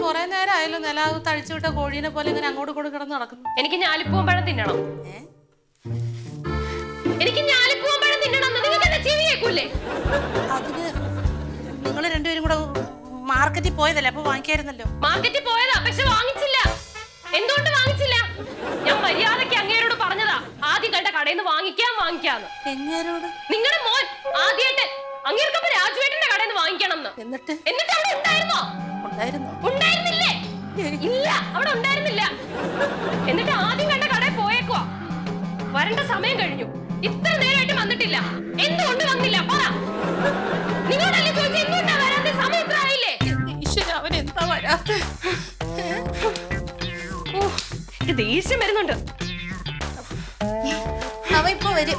കുറെ നേരം ആയാലും നിലാവ് തഴിച്ചു വിട്ട കോഴീനെ പോലെ ഇങ്ങനെ അങ്ങോട്ടും ഇങ്ങോട്ടും കിടന്ന് നടക്കുന്നു എനിക്ക് ഞാലിപ്പൂവൻ പഴം തിന്നണം ഏ? എനിക്ക് ഞാലിപ്പൂവൻ പഴം തിന്നണം എന്ന് നിങ്ങൾക്ക് എന്നെ ചെവി കേൾക്കൂലേ അതിന് നിങ്ങൾ രണ്ടുപേരും കൂടെ മാർക്കറ്റിൽ പോയതല്ലേ അപ്പൊ വാങ്ങിക്കായിരുന്നല്ലോ മാർക്കറ്റിൽ പോയതാ പക്ഷെ വാങ്ങിച്ചില്ല എന്തുകൊണ്ട് വാങ്ങിച്ചില്ല ഞാൻ മര്യാദയ്ക്ക് അങ്ങേരോട് പറഞ്ഞതാ ആദ്യം കണ്ട കടയിൽ നിന്ന് വാങ്ങിക്കാൻ വാങ്ങിക്കാന്ന് എങ്ങേരോട് നിങ്ങളുടെ മോൻ ആദ്യമായിട്ട് അങ്ങേർക്കപ്പോ രാജുവേട്ടന്റെ കടയിൽ നിന്ന് വാങ്ങിക്കണം എന്ന് എന്നിട്ട് എന്നിട്ട് അവിടെ ഉണ്ടായിരുന്നോ ഉണ്ടായിരുന്നു ഉണ്ടായിരുന്നില്ലേ ഇല്ല അവിടെ ഉണ്ടായിരുന്നില്ല എന്നിട്ട് ആദ്യം കണ്ട കടയിൽ പോയേക്കുവാ വരണ്ട സമയം കഴിഞ്ഞു ഇത്ര നേരമായിട്ട് വന്നിട്ടില്ല എന്തുകൊണ്ട് വന്നില്ല പറ നിങ്ങളല്ലേ ചോദിച്ചു എന്തുകൊണ്ടാ വരാതെ സമയം ഇത്ര ആയില്ലേ ഈശ്വര അവൻ എന്താ വരാത്ത ഓ, എനിക്ക് ദേഷ്യം വരുന്നുണ്ട് അവ ഇപ്പൊ വരും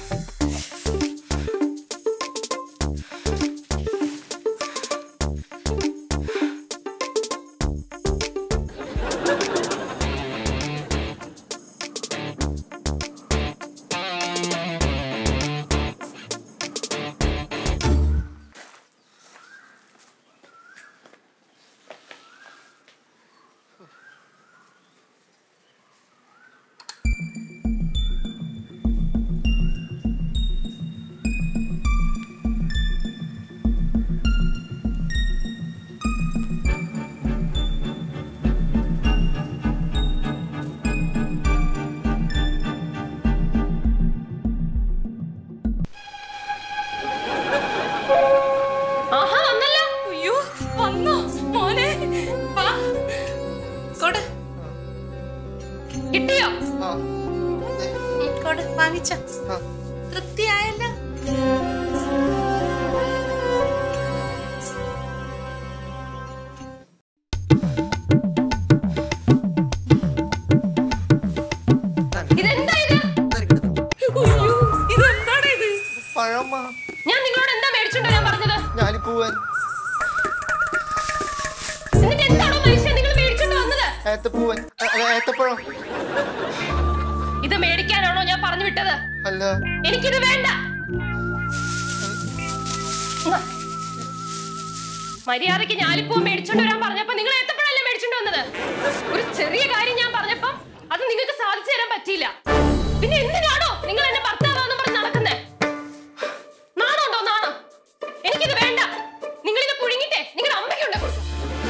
ആഹാ വന്നല്ലോ അയ്യോ വന്നോ മോനെ വാ കൊട് കിട്ടിയോ ആ ഉം, കൊട് വാങ്ങിച്ച ആ തൃപ്തിയായല്ലോ ഇതെന്താ ഇത് അയ്യോ, ഇതെന്താണ് ഇത് പഴമ്മ ഞാൻ നിങ്ങളോട് എന്താ മേടിച്ചോണ്ട് വരാൻ പറഞ്ഞത് ഞാലിപ്പൂവൻ എന്നിട്ട് എന്താണോ മനുഷ്യൻ നിങ്ങൾ മേടിച്ചോണ്ട് വന്നത് ഏത്തപ്പൂവൻ ഏ- ഏ- ഏത്തപ്പഴം ഇത് മേടിക്കാനാണോ ഞാൻ പറഞ്ഞു വിട്ടത് അല്ല എനിക്കിത് വേണ്ട എന്നാ. മര്യാദയ്ക്ക് ഞാലിപ്പൂ മേടിച്ചോണ്ട് വരാൻ പറഞ്ഞപ്പോ നിങ്ങൾ എത്തപ്പോഴല്ലേ മേടിച്ചോണ്ട് വന്നത് ഒരു ചെറിയ കാര്യം ഞാൻ പറഞ്ഞപ്പോ അത് നിങ്ങൾക്ക് സാധിച്ചു തരാൻ പറ്റിയില്ല പിന്നെ എന്തിനാണോ നിങ്ങൾ എന്നെ ഭർത്താവാന്ന് പറഞ്ഞ് നടക്കുന്നേ നാണുണ്ടോ നാണം എനിക്കിത് വേണ്ട നിങ്ങൾ ഇത് പുഴുങ്ങിട്ടെ നിങ്ങളുടെ അമ്മയ്ക്കുണ്ട് കൊടുക്കും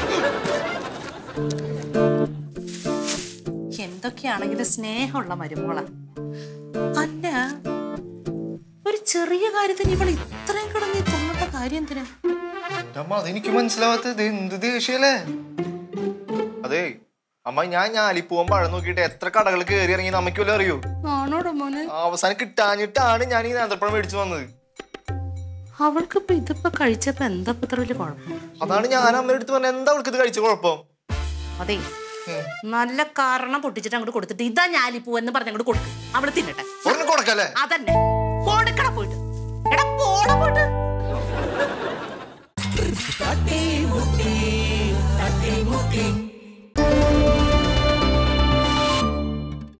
എന്തൊക്കെയാണെങ്കിലും സ്നേഹമുള്ള മരുമോള അല്ല ഒരു ചെറിയ കാര്യത്തിന് ഇവൾ ഇത്രയും കിടന്ന് തൊണ്ണട്ട കാര്യം എന്തിനാ എൻ്റെ അമ്മ അതെനിക്ക് മനസ്സിലാവാത്തത് എന്ത് ദേഷ്യല്ലേ അതെ അമ്മ ഞാൻ ഞാലിപ്പൂവൻ പഴം നോക്കിയിട്ട് എത്ര കടകൾ കയറി ഇറങ്ങി അമ്മയ്ക്ക് വല്ലതും അറിയോ ആണോടോ മോനെ അവസാനം കിട്ടാഞ്ഞിട്ടാണ് ഞാൻ ഈ നേന്ത്രപ്പഴം മേടിച്ചു വന്നത് അവൾക്കിപ്പോ ഇതിപ്പോ കഴിച്ചപ്പോ എന്താ ഇപ്പൊ ഇത്ര വലിയ കുഴപ്പം അതാണ് ഞാൻ അമ്മയുടെ അടുത്ത് പറഞ്ഞത് എന്താ അവൾക്ക് ഇത് കഴിച്ച കുഴപ്പം അതെ ഉം. നല്ല കാരണം പൊട്ടിച്ചിട്ട് അങ്ങോട്ട് കൊടുത്തിട്ട് ഇതാ ഞാലിപ്പൂ എന്ന് പറഞ്ഞ് അങ്ങോട്ട് കൊടുക്കും അവള് തിന്നട്ടെ ഒരെണ്ണം കൊടുക്കല്ലേ അതന്നെ കൊടുക്കട പോയിട്ട് എടാ പോട പോയിട്ട്